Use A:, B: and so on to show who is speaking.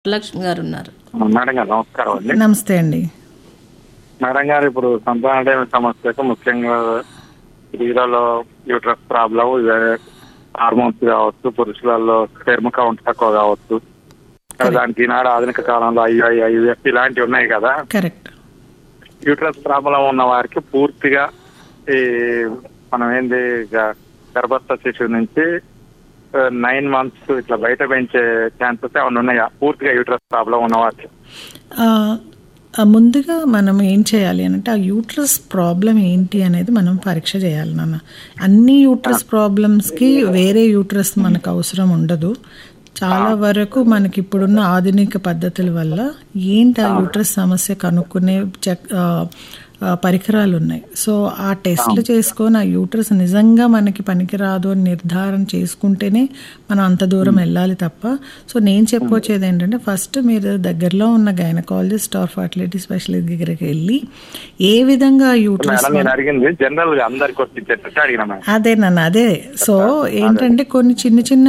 A: లక్ష్మి గారు ఉన్నారు
B: మేడం గారు నమస్కారం అండి
C: నమస్తే అండి
B: మేడం గారు ఇప్పుడు సంతానలేమి సమస్యకు ముఖ్యంగా స్త్రీలలో యూట్రస్ ప్రాబ్లం హార్మోన్స్ కావచ్చు పురుషులలో స్పెర్మ్ కౌంట్ తక్కువ కావచ్చు దానికి ఈనాడు ఆధునిక కాలంలో ఐఐ ఐవిఎఫ్ ఇలాంటివి ఉన్నాయి కదా
C: కరెక్ట్
B: యూట్రస్ ప్రాబ్లం ఉన్న వారికి పూర్తిగా ఈ మనం ఏంది గ- గర్భస్థ శిశువు నుంచి నైన్ మంత్స్ ఇట్లా బయట పెంచే ఛాన్సెస్ ఏమైనా ఉన్నాయా పూర్తిగా యూట్రస్ ప్రాబ్లం ఉన్న వారికి
C: ఆ, ఆ ముందుగా మనం ఏం చేయాలి అంటే ఆ యూట్రస్ ప్రాబ్లం ఏంటి అనేది మనం పరీక్ష చేయాలి నాన్న అన్ని యూట్రస్ ప్రాబ్లమ్స్కి వేరే యూట్రస్ మనకు అవసరం ఉండదు చాలా వరకు మనకి ఇప్పుడున్న ఆధునిక పద్ధతుల వల్ల ఏంటి ఆ యూట్రస్ సమస్య కనుక్కునే చెక్ ఆ, ఆ, పరికరాలు ఉన్నాయి సో ఆ టెస్ట్లు చేసుకొని ఆ యూట్రస్ నిజంగా మనకి పనికిరాదు అని నిర్ధారణ చేసుకుంటేనే మనం అంత దూరం వెళ్ళాలి తప్ప సో నేను చెప్పొచ్చేది ఏంటంటే ఫస్ట్ మీరు దగ్గరలో ఉన్న గైనకాలజిస్ట్ ఆర్ ఫర్టిలిటీ స్పెషలిస్ట్ దగ్గరికి వెళ్ళి ఏ విధంగా యూట్రస్
B: మేడం నేను అడిగింది జనరల్ గా అందరికి వచ్చి అడిగిన మేడం
C: అదే నన్ను అదే సో ఏంటంటే కొన్ని చిన్న చిన్న